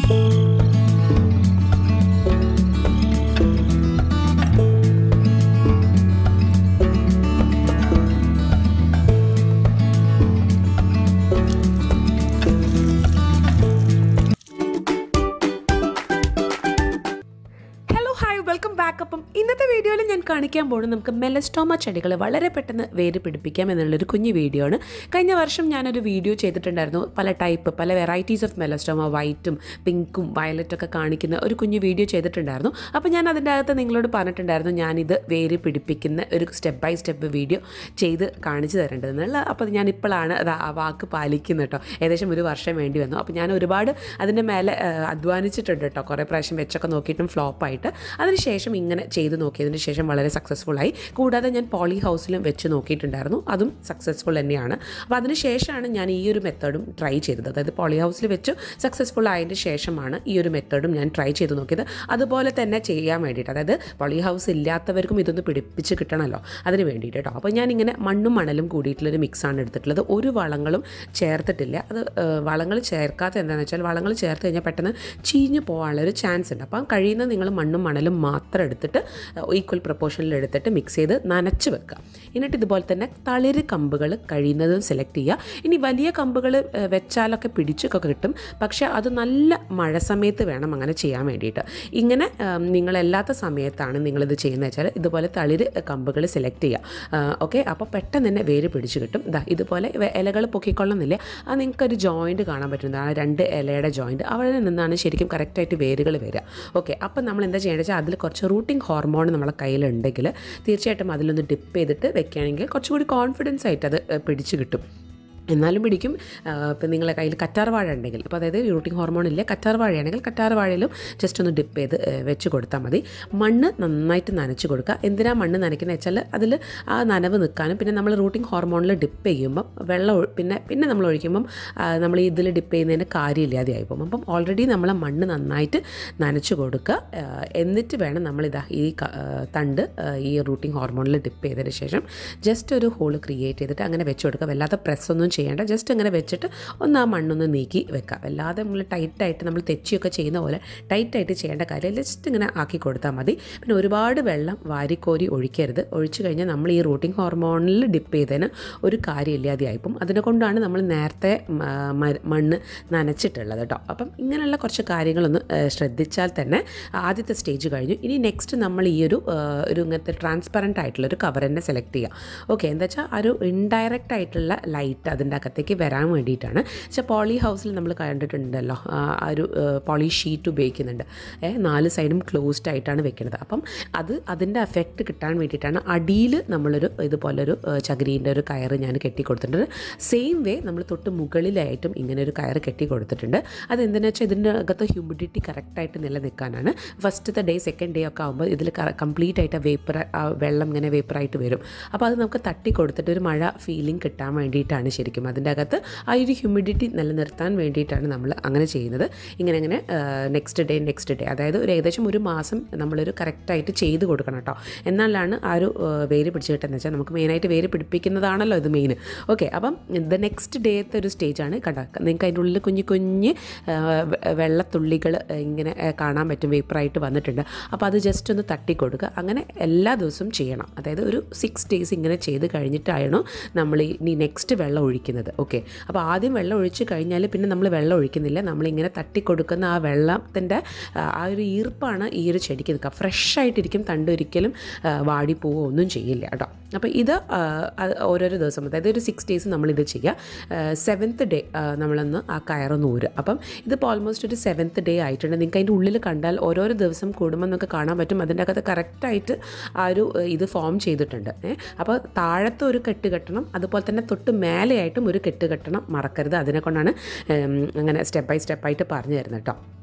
Hello hi welcome back അപ്പം ഇന്നത്തെ വീഡിയോയിൽ ഞാൻ കാണിക്കാൻ പോകുന്നത് നമുക്ക് മെലസ്റ്റോമ ചെടികൾ വളരെ പെട്ടെന്ന് വേര് പിടിപ്പിക്കാം എന്നുള്ളൊരു കുഞ്ഞു വീഡിയോ ആണ് കഴിഞ്ഞ വർഷം ഞാനൊരു വീഡിയോ ചെയ്തിട്ടുണ്ടായിരുന്നു പല ടൈപ്പ് പല വെറൈറ്റീസ് ഓഫ് മെലസ്റ്റോമ വൈറ്റും പിങ്കും വയലറ്റും ഒക്കെ കാണിക്കുന്ന ഒരു കുഞ്ഞു വീഡിയോ ചെയ്തിട്ടുണ്ടായിരുന്നു അപ്പോൾ ഞാൻ അതിൻ്റെ അകത്ത് നിങ്ങളോട് പറഞ്ഞിട്ടുണ്ടായിരുന്നു ഞാനിത് വേര് പിടിപ്പിക്കുന്ന ഒരു സ്റ്റെപ്പ് ബൈ സ്റ്റെപ്പ് വീഡിയോ ചെയ്ത് കാണിച്ചു തരേണ്ടതെന്നുള്ള അപ്പോൾ ഞാൻ ഇപ്പോഴാണ് അത് ആ വാക്ക് പാലിക്കുന്നത് കേട്ടോ ഏകദേശം ഒരു വർഷം വേണ്ടി വന്നു അപ്പോൾ ഞാൻ ഒരുപാട് അതിൻ്റെ മേലെ ആ, അധ്വാനിച്ചിട്ടുണ്ട് കേട്ടോ കുറേ പ്രാവശ്യം വെച്ചൊക്കെ നോക്കിയിട്ടും ഫ്ലോപ്പായിട്ട് അതിനുശേഷം ഇങ്ങനെ ചെയ്ത് നോക്കിയതിന് ശേഷം വളരെ സക്സസ്ഫുൾ ആയി കൂടാതെ ഞാൻ പോളി ഹൗസിലും വെച്ച് നോക്കിയിട്ടുണ്ടായിരുന്നു അതും സക്സസ്ഫുൾ തന്നെയാണ് അപ്പോൾ അതിനുശേഷമാണ് ഞാൻ ഈ ഒരു മെത്തേഡും ട്രൈ ചെയ്തത് അതായത് പോളി ഹൗസിൽ വെച്ച് സക്സസ്ഫുൾ ആയതിന് ശേഷമാണ് ഈ ഒരു മെത്തേഡും ഞാൻ ട്രൈ ചെയ്ത് നോക്കിയത് അതുപോലെ തന്നെ ചെയ്യാൻ വേണ്ടിയിട്ട് അതായത് പോളി ഹൗസ് ഇല്ലാത്തവർക്കും ഇതൊന്ന് പിടിപ്പിച്ച് കിട്ടണമല്ലോ അതിന് വേണ്ടിയിട്ട് കേട്ടോ അപ്പോൾ ഞാനിങ്ങനെ മണ്ണും മണലും കൂടിയിട്ടുള്ളൊരു മിക്സാണ് എടുത്തിട്ടുള്ളത് ഒരു വളങ്ങളും ചേർത്തിട്ടില്ല അത് വളങ്ങൾ ചേർക്കാത്ത എന്താണെന്ന് വെച്ചാൽ വളങ്ങൾ ചേർത്ത് കഴിഞ്ഞാൽ പെട്ടെന്ന് ചീഞ്ഞു പോകാനുള്ള ഒരു ചാൻസ് ഉണ്ട് അപ്പം കഴിയുന്നത് നിങ്ങൾ മണ്ണും മണലും മാത്രം എടുത്തിട്ട് ഈക്വൽ പ്രപ്പോർഷനിൽ എടുത്തിട്ട് മിക്സ് ചെയ്ത് നനച്ച് വെക്കുക എന്നിട്ട് ഇതുപോലെ തന്നെ തളിര് കമ്പുകൾ കഴിയുന്നതും സെലക്ട് ചെയ്യുക ഇനി വലിയ കമ്പുകൾ വെച്ചാലൊക്കെ പിടിച്ചൊക്കെ കിട്ടും പക്ഷേ അത് നല്ല മഴ സമയത്ത് വേണം അങ്ങനെ ചെയ്യാൻ വേണ്ടിയിട്ട് ഇങ്ങനെ ഉം, നിങ്ങളല്ലാത്ത സമയത്താണ് നിങ്ങളിത് ചെയ്യുന്നത് വെച്ചാൽ ഇതുപോലെ തളിര് കമ്പുകൾ സെലക്ട് ചെയ്യുക ഓക്കെ അപ്പോൾ പെട്ടെന്ന് തന്നെ വേര് പിടിച്ച് കിട്ടും ഇതാ ഇതുപോലെ വെ- ഇലകൾ പൊക്കിക്കൊള്ളുന്നില്ലേ അത് നിങ്ങൾക്കൊരു ജോയിൻറ്റ് കാണാൻ പറ്റുന്നത് ആ രണ്ട് ഇലയുടെ ജോയിൻറ്റ് അവിടെ നിന്നാണ് ശരിക്കും കറക്റ്റായിട്ട് വേരുകൾ വരിക ഓക്കെ അപ്പം നമ്മൾ എന്താ ചെയ്യേണ്ടത് വെച്ചാൽ അതിൽ കുറച്ച് റൂട്ടിംഗ് ഹോർമോൺ നമ്മളെ കയ്യിലുണ്ടെങ്കിൽ തീർച്ചയായിട്ടും അതിലൊന്ന് ഡിപ്പ് ചെയ്തിട്ട് വെക്കുകയാണെങ്കിൽ കുറച്ചുകൂടി കോൺഫിഡൻസ് ആയിട്ട് അത് ഏഹ്, പിടിച്ച് കിട്ടും എന്നാലും പിടിക്കും ഇപ്പം നിങ്ങളെ കയ്യിൽ കറ്റാർ വാഴ ഉണ്ടെങ്കിൽ ഇപ്പോൾ അതായത് യൂട്ടിംഗ് ഹോർമോൺ ഇല്ല കറ്റാർ വാഴയാണെങ്കിൽ കറ്റാർ വാഴയിലും ജസ്റ്റ് ഒന്ന് ഡിപ്പ് ചെയ്ത് ഏഹ്, വെച്ച് കൊടുത്താൽ മതി മണ്ണ് നന്നായിട്ട് നനച്ച് കൊടുക്കുക എന്തിനാ മണ്ണ് നനയ്ക്കുന്നത് വെച്ചാൽ അതിൽ ആ നനവ് നിൽക്കാനും പിന്നെ നമ്മൾ റൂട്ടിംഗ് ഹോർമോണിൽ ഡിപ്പ് ചെയ്യുമ്പം വെള്ളം ഒഴി- പിന്നെ പിന്നെ നമ്മൾ ഒഴിക്കുമ്പം ആ, നമ്മൾ ഇതിൽ ഡിപ്പ് ചെയ്യുന്നതിന് കാര്യമില്ലാതെയായി പോകും അപ്പം ഓൾറെഡി നമ്മൾ മണ്ണ് നന്നായിട്ട് നനച്ച് കൊടുക്കുക ആ, എന്നിട്ട് വേണം നമ്മളിതാ ഈ ക- ആ, തണ്ട് ആ, ഈ റൂട്ടിംഗ് ഹോർമോണിൽ ഡിപ്പ് ചെയ്തതിന് ശേഷം ജസ്റ്റ് ഒരു ഹോൾ ക്രിയേറ്റ് ചെയ്തിട്ട് അങ്ങനെ വെച്ച് കൊടുക്കുക വല്ലാതെ press ഒന്നും ചെയ്യേണ്ട ജസ്റ്റ് അങ്ങനെ വെച്ചിട്ട് ഒന്ന് ആ മണ്ണൊന്ന് നീക്കി വെക്കുക വല്ലാതെ നമ്മൾ ടൈറ്റായിട്ട് നമ്മൾ തെച്ചിയൊക്കെ ചെയ്യുന്ന പോലെ ടൈറ്റായിട്ട് ചെയ്യേണ്ട കാര്യം ജസ്റ്റ് ഇങ്ങനെ ആക്കി കൊടുത്താൽ മതി പിന്നെ ഒരുപാട് വെള്ളം വാരിക്കോരി ഒഴിക്കരുത് ഒഴിച്ചു കഴിഞ്ഞാൽ നമ്മൾ ഈ റൂട്ടിംഗ് ഹോർമോണിൽ ഡിപ്പ് ചെയ്തതിന് ഒരു കാര്യമില്ലാതെയായിപ്പം അതിനെ കൊണ്ടാണ് നമ്മൾ നേരത്തെ മ- മ- മണ്ണ് നനച്ചിട്ടുള്ളത് കേട്ടോ അപ്പം ഇങ്ങനെയുള്ള കുറച്ച് കാര്യങ്ങളൊന്ന് ഏഹ്, ശ്രദ്ധിച്ചാൽ തന്നെ ആദ്യത്തെ സ്റ്റേജ് കഴിഞ്ഞു ഇനി നെക്സ്റ്റ് നമ്മൾ ഈ ഒരു ഏഹ്, ഒരു ഇങ്ങനത്തെ ട്രാൻസ്പെറൻ്റ് ആയിട്ടുള്ള ഒരു കവർ തന്നെ സെലക്ട് ചെയ്യുക ഓക്കെ എന്താ വെച്ചാൽ ആ ഒരു ഇൻഡയറക്റ്റ് ആയിട്ടുള്ള ലൈറ്റ് അതിൻ്റെ അകത്തേക്ക് വരാൻ വേണ്ടിയിട്ടാണ് പക്ഷേ പോളി ഹൗസിൽ നമ്മൾ കണ്ടിട്ടുണ്ടല്ലോ ആ ആ ഒരു പോളി ഷീറ്റ് ഉപയോഗിക്കുന്നുണ്ട് ഏ, നാല് സൈഡും ക്ലോസ്ഡ് ആയിട്ടാണ് വെക്കുന്നത് അപ്പം അത് അതിൻ്റെ എഫക്റ്റ് കിട്ടാൻ വേണ്ടിയിട്ടാണ് അടിയിൽ നമ്മളൊരു ഇതുപോലൊരു ചകിരീൻ്റെ ഒരു കയറ് ഞാൻ കെട്ടി കൊടുത്തിട്ടുണ്ട് സെയിം വേ നമ്മൾ തൊട്ട് മുകളിലായിട്ടും ഇങ്ങനെ ഒരു കയറ് കെട്ടി കൊടുത്തിട്ടുണ്ട് അതെന്തിനാ വെച്ചാൽ ഇതിൻ്റെ അകത്ത് ഹ്യൂമിഡിറ്റി കറക്റ്റായിട്ട് നിലനിൽക്കാനാണ് ഫസ്റ്റത്തെ ഡേ സെക്കൻഡ് ഡേ ഒക്കെ ആകുമ്പോൾ ഇതിൽ കംപ്ലീറ്റ് ആയിട്ട് വേപ്പർ വെള്ളം ഇങ്ങനെ വേപ്പറായിട്ട് വരും അപ്പോൾ അത് നമുക്ക് തട്ടി കൊടുത്തിട്ട് ഒരു മഴ ഫീലിംഗ് കിട്ടാൻ വേണ്ടിയിട്ടാണ് ശരിക്കും അതിൻ്റെ അകത്ത് ആ ഒരു ഹ്യൂമിഡിറ്റി നിലനിർത്താൻ വേണ്ടിയിട്ടാണ് നമ്മൾ അങ്ങനെ ചെയ്യുന്നത് ഇങ്ങനെ അങ്ങനെ നെക്സ്റ്റ് ഡേ നെക്സ്റ്റ് ഡേ അതായത് ഒരു ഏകദേശം ഒരു മാസം നമ്മളൊരു കറക്റ്റായിട്ട് ചെയ്ത് കൊടുക്കണം കേട്ടോ എന്നാലാണ് ആ ഒരു ആ, വേര് പിടിച്ച് കിട്ടുന്നത് വെച്ചാൽ നമുക്ക് മെയിനായിട്ട് വേര് പിടിപ്പിക്കുന്നതാണല്ലോ ഇത് മെയിൻ ഓക്കെ അപ്പം ദ നെക്സ്റ്റ് ഡേത്തെ ഒരു സ്റ്റേജാണ് കണ്ട നിങ്ങൾക്ക് അതിൻ്റെ ഉള്ളിൽ കുഞ്ഞു കുഞ്ഞ് ആ, വെ- വെള്ളത്തുള്ളികൾ ഇങ്ങനെ ആ, കാണാൻ പറ്റും വേപ്പറായിട്ട് വന്നിട്ടുണ്ട് അപ്പോൾ അത് ജസ്റ്റ് ഒന്ന് തട്ടി കൊടുക്കുക അങ്ങനെ എല്ലാ ദിവസവും ചെയ്യണം അതായത് ഒരു സിക്സ് ഡേയ്സ് ഇങ്ങനെ ചെയ്ത് കഴിഞ്ഞിട്ടാണ് നമ്മൾ ഇനി നെക്സ്റ്റ് വെള്ളം ഒഴിക്കുന്നത് ഓക്കെ അപ്പോൾ ആദ്യം വെള്ളം ഒഴിച്ച് കഴിഞ്ഞാൽ പിന്നെ നമ്മൾ വെള്ളം ഒഴിക്കുന്നില്ല നമ്മളിങ്ങനെ തട്ടി കൊടുക്കുന്ന ആ വെള്ളത്തിൻ്റെ ആ ഒരു ഈർപ്പാണ് ഈ ഒരു ചെടിക്ക് നിൽക്കുക ഫ്രഷ് ആയിട്ടിരിക്കും തണ്ട് ഒരിക്കലും ആ, വാടിപ്പോവോ ഒന്നും ചെയ്യില്ല കേട്ടോ അപ്പോൾ ഇത് ആ, അത് ഓരോരോ ദിവസം അതായത് ഒരു സിക്സ് ഡേയ്സ് നമ്മളിത് ചെയ്യുക സെവൻത്ത് ഡേ നമ്മളൊന്ന് ആ കയറൊന്ന് ഊരുക അപ്പം ഇതിപ്പോൾ ഓൾമോസ്റ്റ് ഒരു സെവൻത്ത് ഡേ ആയിട്ടുണ്ട് നിങ്ങൾക്ക് അതിൻ്റെ ഉള്ളിൽ കണ്ടാൽ ഓരോരോ ദിവസം കൂടുമ്പോൾ നമുക്ക് കാണാൻ പറ്റും അതിൻ്റെ അകത്ത് കറക്റ്റായിട്ട് ആ ഒരു ഏഹ്, ഇത് ഫോം ചെയ്തിട്ടുണ്ട് ഏ അപ്പോൾ താഴത്തെ ഒരു കെട്ട് കെട്ടണം അതുപോലെ തന്നെ തൊട്ട് മേലെയായിട്ടും ഒരു കെട്ട് കെട്ടണം മറക്കരുത് അതിനെ കൊണ്ടാണ് ഏം, അങ്ങനെ സ്റ്റെപ്പ് ബൈ സ്റ്റെപ്പായിട്ട് പറഞ്ഞു തരുന്നത് കേട്ടോ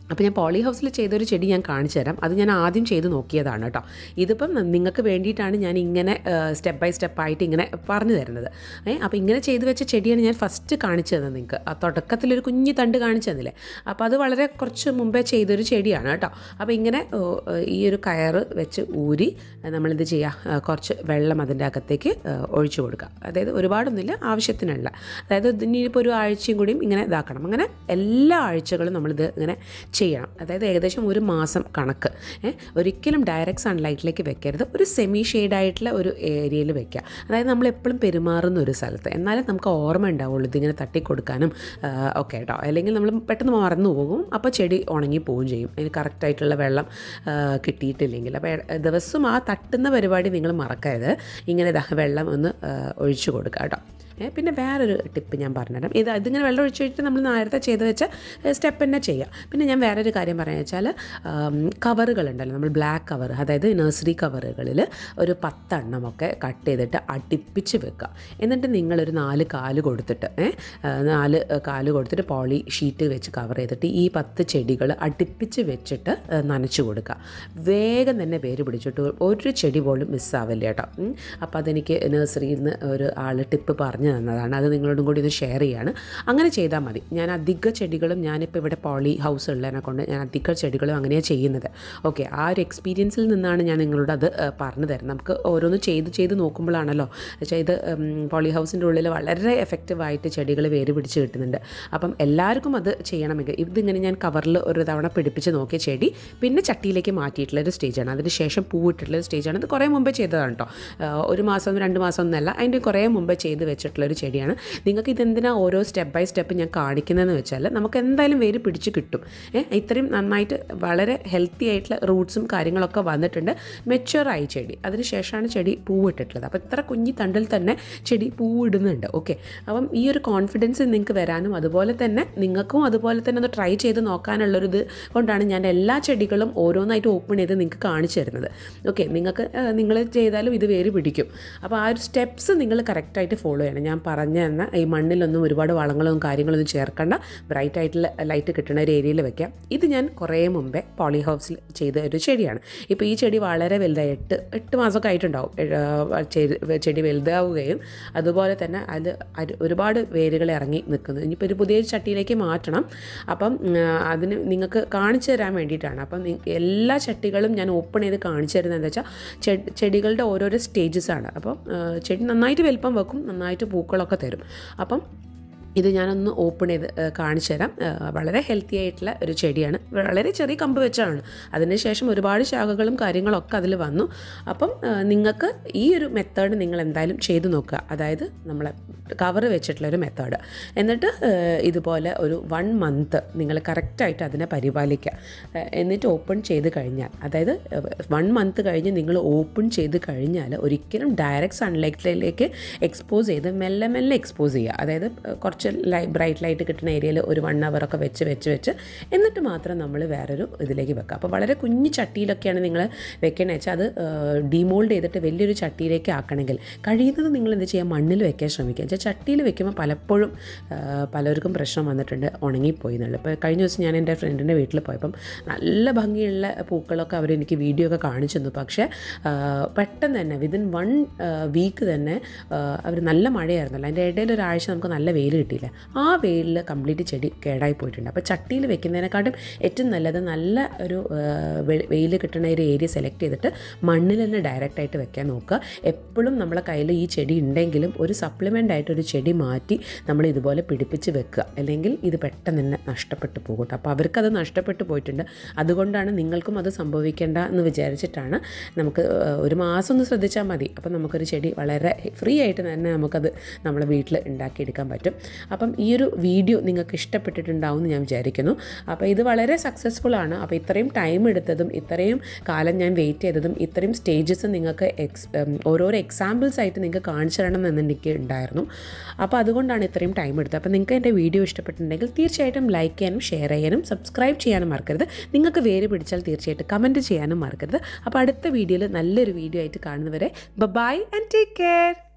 അപ്പോൾ ഞാൻ പോളി ഹൗസിൽ ചെയ്തൊരു ചെടി ഞാൻ കാണിച്ചു തരാം അത് ഞാൻ ആദ്യം ചെയ്ത് നോക്കിയതാണ് കേട്ടോ ഇതിപ്പം നിങ്ങൾക്ക് വേണ്ടിയിട്ടാണ് ഞാൻ ഇങ്ങനെ സ്റ്റെപ്പ് ബൈ സ്റ്റെപ്പായിട്ട് ഇങ്ങനെ പറഞ്ഞു തരുന്നത് ഏ അപ്പോൾ ഇങ്ങനെ ചെയ്ത് വെച്ച ചെടിയാണ് ഞാൻ ഫസ്റ്റ് കാണിച്ചു തന്നത് നിങ്ങൾക്ക് ആ തുടക്കത്തിലൊരു കുഞ്ഞു തണ്ട് കാണിച്ചു തന്നില്ലേ അപ്പോൾ അത് വളരെ കുറച്ച് മുമ്പേ ചെയ്തൊരു ചെടിയാണ് കേട്ടോ അപ്പോൾ ഇങ്ങനെ ഓ, ഈ ഒരു കയറ് വെച്ച് ഊരി നമ്മളിത് ചെയ്യുക കുറച്ച് വെള്ളം അതിൻ്റെ അകത്തേക്ക് ആ, ഒഴിച്ചു കൊടുക്കുക അതായത് ഒരുപാടൊന്നുമില്ല ആവശ്യത്തിനുള്ള അതായത് ഇനിയിപ്പോൾ ഒരു ആഴ്ചയും കൂടിയും ഇങ്ങനെ ഇതാക്കണം അങ്ങനെ എല്ലാ ആഴ്ചകളും നമ്മളിത് ഇങ്ങനെ ചെയ്യണം അതായത് ഏകദേശം ഒരു മാസം കണക്ക് ഏ, ഒരിക്കലും ഡയറക്റ്റ് സൺലൈറ്റിലേക്ക് വെക്കരുത് ഒരു സെമി ഷെയ്ഡായിട്ടുള്ള ഒരു ഏരിയയിൽ വെക്കുക അതായത് നമ്മൾ എപ്പോഴും പെരുമാറുന്ന ഒരു സ്ഥലത്ത് എന്നാലും നമുക്ക് ഓർമ്മ ഉണ്ടാവുള്ളൂ ഇതിങ്ങനെ തട്ടിക്കൊടുക്കാനും ആ, ഒക്കെ കേട്ടോ അല്ലെങ്കിൽ നമ്മൾ പെട്ടെന്ന് മറന്നു പോകും അപ്പോൾ ചെടി ഉണങ്ങി പോവുകയും ചെയ്യും അതിന് കറക്റ്റായിട്ടുള്ള വെള്ളം ആ, കിട്ടിയിട്ടില്ലെങ്കിൽ അപ്പോൾ എ- ദിവസവും ആ തട്ടുന്ന പരിപാടി നിങ്ങൾ മറക്കരുത് ഇങ്ങനെ ദാ വെള്ളം ഒന്ന് ആ, ഒഴിച്ചു കൊടുക്കുക കേട്ടോ ഏ, പിന്നെ വേറൊരു ടിപ്പ് ഞാൻ പറഞ്ഞുതരാം ഇത് ഇതിങ്ങനെ വെള്ളം ഒഴിച്ച് വെച്ചിട്ട് നമ്മൾ നേരത്തെ ചെയ്ത് വെച്ച സ്റ്റെപ്പ് തന്നെ ചെയ്യാം പിന്നെ ഞാൻ വേറൊരു കാര്യം പറയാന്ന് വെച്ചാൽ കവറുകളുണ്ടല്ലോ നമ്മൾ ബ്ലാക്ക് കവർ അതായത് നഴ്സറി കവറുകളിൽ ഒരു പത്തെണ്ണമൊക്കെ കട്ട് ചെയ്തിട്ട് അടുപ്പിച്ച് വെക്കുക എന്നിട്ട് നിങ്ങളൊരു നാല് കാല് കൊടുത്തിട്ട് ഏ, ആ, നാല് കാല് കൊടുത്തിട്ട് പോളി ഷീറ്റ് വെച്ച് കവർ ചെയ്തിട്ട് ഈ പത്ത് ചെടികൾ അടുപ്പിച്ച് വെച്ചിട്ട് ആ, നനച്ചു കൊടുക്കുക വേഗം തന്നെ വേര് പിടിച്ചിട്ട് ഒരു ചെടി പോലും മിസ്സാവില്ല കേട്ടോ ഉം. അപ്പോൾ അതെനിക്ക് നഴ്സറിയിൽ നിന്ന് ഒരു ആൾ ടിപ്പ് പറഞ്ഞു തന്നതാണ് അത് നിങ്ങളോടും കൂടി ഇത് ഷെയർ ചെയ്യാണ് അങ്ങനെ ചെയ്താൽ മതി ഞാൻ അധിക ചെടികളും ഞാനിപ്പോൾ ഇവിടെ പോളി ഹൗസ് ഉള്ളതിനെ കൊണ്ട് ഞാൻ അധിക ചെടികളും അങ്ങനെയാണ് ചെയ്യുന്നത് ഓക്കെ ആ ഒരു എക്സ്പീരിയൻസിൽ നിന്നാണ് ഞാൻ നിങ്ങളോട് അത് ഏഹ്, പറഞ്ഞു തരുന്നത് നമുക്ക് ഓരോന്ന് ചെയ്ത് ചെയ്ത് നോക്കുമ്പോഴാണല്ലോ വെച്ചാൽ ഇത് ഉം, പോളി ഹൗസിൻ്റെ ഉള്ളിൽ വളരെ എഫക്റ്റീവായിട്ട് ചെടികൾ വേര് പിടിച്ച് കിട്ടുന്നുണ്ട് അപ്പം എല്ലാവർക്കും അത് ചെയ്യണമെങ്കിൽ ഇതിങ്ങനെ ഞാൻ കവറിൽ ഒരു തവണ പിടിപ്പിച്ച് നോക്കിയ ചെടി പിന്നെ ചട്ടിയിലേക്ക് മാറ്റിയിട്ടുള്ള ഒരു സ്റ്റേജാണ് അതിന് ശേഷം പൂവിട്ടുള്ള ഒരു സ്റ്റേജാണ് ഇത് കുറേ മുമ്പേ ചെയ്തതാണ് കേട്ടോ ആഹ് ഒരു മാസം രണ്ട് മാസം ഒന്നല്ല അതിൻ്റെ കുറേ മുമ്പേ ചെയ്ത് വെച്ചിട്ടുള്ള ഒരു ചെടിയാണ് നിങ്ങൾക്ക് ഇതെന്തിനാ ഓരോ സ്റ്റെപ്പ് ബൈ സ്റ്റെപ്പ് ഞാൻ കാണിക്കുന്നതെന്ന് വെച്ചാൽ നമുക്ക് എന്തായാലും വേര് പിടിച്ച് കിട്ടും ഏ ഇത്രയും നന്നായിട്ട് വളരെ ഹെൽത്തി ആയിട്ടുള്ള റൂട്ട്സും കാര്യങ്ങളൊക്കെ വന്നിട്ടുണ്ട് മെച്ചുവറായി ചെടി അതിന് ശേഷമാണ് ചെടി പൂവിട്ടിട്ടുള്ളത് അപ്പോൾ ഇത്ര കുഞ്ഞി തണ്ടിൽ തന്നെ ചെടി പൂവിടുന്നുണ്ട് ഓക്കെ അപ്പം ഈ ഒരു കോൺഫിഡൻസ് നിങ്ങൾക്ക് വരാനും അതുപോലെ തന്നെ നിങ്ങൾക്കും അതുപോലെ തന്നെ ഒന്ന് ട്രൈ ചെയ്ത് നോക്കാനുള്ളൊരു ഇത് കൊണ്ടാണ് ഞാൻ എല്ലാ ചെടികളും ഓരോന്നായിട്ട് ഓപ്പൺ ചെയ്ത് നിങ്ങൾക്ക് കാണിച്ചു തരുന്നത് ഓക്കെ നിങ്ങൾക്ക് നിങ്ങൾ ചെയ്താലും ഇത് വേര് പിടിക്കും അപ്പോൾ ആ ഒരു സ്റ്റെപ്സ് നിങ്ങൾ കറക്റ്റായിട്ട് ഫോളോ ചെയ്യണം ഞാൻ പറഞ്ഞ തന്ന ഈ മണ്ണിലൊന്നും ഒരുപാട് വളങ്ങളും കാര്യങ്ങളൊന്നും ചേർക്കേണ്ട ബ്രൈറ്റ് ആയിട്ടുള്ള ലൈറ്റ് കിട്ടുന്ന ഒരു ഏരിയയിൽ വെക്കാം ഇത് ഞാൻ കുറേ മുമ്പേ പോളി ഹൗസിൽ ചെയ്ത ഒരു ചെടിയാണ് ഇപ്പോൾ ഈ ചെടി വളരെ വലുതായി എട്ട് എട്ട് മാസമൊക്കെ ആയിട്ടുണ്ടാവും ഏഹ് ചെടി- ചെടി വലുതാവുകയും അതുപോലെ തന്നെ അത് അരു- ഒരുപാട് വേരുകൾ ഇറങ്ങി നിൽക്കുന്നു ഇനിയിപ്പോൾ ഒരു പുതിയ ചട്ടിയിലേക്ക് മാറ്റണം അപ്പം ഉം, അതിന് നിങ്ങൾക്ക് കാണിച്ചു തരാൻ വേണ്ടിയിട്ടാണ് അപ്പം നി- എല്ലാ ചട്ടികളും ഞാൻ ഓപ്പൺ ചെയ്ത് കാണിച്ചു തരുന്നത് എന്താ വെച്ചാൽ ചെടി ചെടികളുടെ ഓരോരോ സ്റ്റേജസ് ആണ് അപ്പം ആ, ചെടി നന്നായിട്ട് വലിപ്പം വെക്കും നന്നായിട്ട് പൂക്കളൊക്കെ തരും അപ്പം ഇത് ഞാനൊന്ന് ഓപ്പൺ ചെയ്ത് ആ, കാണിച്ചു തരാം ആ, വളരെ ഹെൽത്തി ആയിട്ടുള്ള ഒരു ചെടിയാണ് വളരെ ചെറിയ കമ്പ് വെച്ചാണ് അതിനുശേഷം ഒരുപാട് ശാഖകളും കാര്യങ്ങളൊക്കെ അതിൽ വന്നു അപ്പം ആ, നിങ്ങൾക്ക് ഈ ഒരു മെത്തേഡ് നിങ്ങൾ എന്തായാലും ചെയ്തു നോക്കുക അതായത് നമ്മളെ കവർ വെച്ചിട്ടുള്ള ഒരു മെത്തേഡ് എന്നിട്ട് ആ, ഇതുപോലെ ഒരു വൺ മന്ത് നിങ്ങൾ കറക്റ്റായിട്ട് അതിനെ പരിപാലിക്കുക ആ, എന്നിട്ട് ഓപ്പൺ ചെയ്ത് കഴിഞ്ഞാൽ അതായത് വൺ മന്ത് കഴിഞ്ഞ് നിങ്ങൾ ഓപ്പൺ ചെയ്ത് കഴിഞ്ഞാൽ ഒരിക്കലും ഡയറക്റ്റ് സൺലൈറ്റിലേക്ക് എക്സ്പോസ് ചെയ്ത് മെല്ലെ മെല്ലെ എക്സ്പോസ് ചെയ്യുക അതായത് ആ, കുറച്ച് ലൈ ബ്രൈറ്റ് ലൈറ്റ് കിട്ടുന്ന ഏരിയയിൽ ഒരു വൺ ഒക്കെ വെച്ച് വെച്ച് വെച്ച് എന്നിട്ട് മാത്രം നമ്മൾ വേറൊരു ഇതിലേക്ക് വെക്കുക അപ്പോൾ വളരെ കുഞ്ഞു ചട്ടിയിലൊക്കെയാണ് നിങ്ങൾ വെക്കണേ വെച്ചാൽ അത് ഡിമോൾഡ് ചെയ്തിട്ട് വലിയൊരു ചട്ടിയിലേക്ക് ആക്കണമെങ്കിൽ കഴിയുന്നത് നിങ്ങൾ എന്ത് ചെയ്യുക മണ്ണിൽ വെക്കാൻ ശ്രമിക്കുക വെച്ചാൽ ചട്ടിയിൽ വെക്കുമ്പോൾ പലപ്പോഴും ആ, പലർക്കും പ്രശ്നം വന്നിട്ടുണ്ട് ഉണങ്ങിപ്പോയി എന്നുള്ളത് ഇപ്പോൾ കഴിഞ്ഞ ദിവസം ഞാൻ എൻ്റെ ഫ്രണ്ടിൻ്റെ വീട്ടിൽ പോയപ്പം നല്ല ഭംഗിയുള്ള പൂക്കളൊക്കെ അവർ എനിക്ക് വീഡിയോ ഒക്കെ കാണിച്ചു തന്നു പക്ഷേ ആ, പെട്ടെന്ന് തന്നെ വിതിൻ വൺ വീക്ക് തന്നെ അവർ നല്ല മഴയായിരുന്നല്ലോ അതിൻ്റെ ഇടയിൽ ഒരാഴ്ച നമുക്ക് നല്ല വെയിൽ കിട്ടിയില്ല ആ വെയിലിൽ കംപ്ലീറ്റ് ചെടി കേടായി പോയിട്ടുണ്ട് അപ്പോൾ ചട്ടിയിൽ വെക്കുന്നതിനെക്കാട്ടും ഏറ്റവും നല്ലത് നല്ല ഒരു വെയിൽ കിട്ടുന്ന ഒരു ഏരിയ സെലക്ട് ചെയ്തിട്ട് മണ്ണിൽ തന്നെ ഡയറക്റ്റ് ആയിട്ട് വെക്കാൻ നോക്കുക എപ്പോഴും നമ്മളെ കയ്യിൽ ഈ ചെടി ഉണ്ടെങ്കിലും ഒരു സപ്ലിമെൻ്റ് ആയിട്ട് ഒരു ചെടി മാറ്റി നമ്മൾ ഇതുപോലെ പിടിപ്പിച്ച് വെക്കുക അല്ലെങ്കിൽ ഇത് പെട്ടെന്ന് തന്നെ നഷ്ടപ്പെട്ടു പോകും കേട്ടോ അപ്പോൾ അവർക്കത് നഷ്ടപ്പെട്ടു പോയിട്ടുണ്ട് അതുകൊണ്ടാണ് നിങ്ങൾക്കും അത് സംഭവിക്കേണ്ട എന്ന് വിചാരിച്ചിട്ടാണ് നമുക്ക് ഏഹ്, ഒരു മാസം ഒന്ന് ശ്രദ്ധിച്ചാൽ മതി അപ്പോൾ നമുക്കൊരു ചെടി വളരെ ഫ്രീ ആയിട്ട് തന്നെ നമുക്കത് നമ്മളെ വീട്ടിൽ ഉണ്ടാക്കിയെടുക്കാൻ പറ്റും അപ്പം ഈ ഒരു വീഡിയോ നിങ്ങൾക്ക് ഇഷ്ടപ്പെട്ടിട്ടുണ്ടാവും എന്ന് ഞാൻ വിചാരിക്കുന്നു അപ്പോൾ ഇത് വളരെ സക്സസ്ഫുൾ ആണ് അപ്പോൾ ഇത്രയും ടൈം എടുത്തതും ഇത്രയും കാലം ഞാൻ വെയിറ്റ് ചെയ്തതും ഇത്രയും സ്റ്റേജസ് നിങ്ങൾക്ക് എക്സ് ഉം, ഓരോരോ എക്സാമ്പിൾസ് ആയിട്ട് നിങ്ങൾക്ക് കാണിച്ചു തരണം എന്ന് എനിക്ക് ഉണ്ടായിരുന്നു അപ്പോൾ അതുകൊണ്ടാണ് ഇത്രയും ടൈം എടുത്തത് അപ്പോൾ നിങ്ങൾക്ക് എൻ്റെ വീഡിയോ ഇഷ്ടപ്പെട്ടിട്ടുണ്ടെങ്കിൽ തീർച്ചയായിട്ടും ലൈക്ക് ചെയ്യാനും ഷെയർ ചെയ്യാനും സബ്സ്ക്രൈബ് ചെയ്യാനും മറക്കരുത് നിങ്ങൾക്ക് വേര് പിടിച്ചാൽ തീർച്ചയായിട്ടും കമൻറ്റ് ചെയ്യാനും മറക്കരുത് അപ്പോൾ അടുത്ത വീഡിയോയിൽ നല്ലൊരു വീഡിയോ ആയിട്ട് കാണുന്നവരെ ബൈ ആൻഡ് ടേക്ക് കെയർ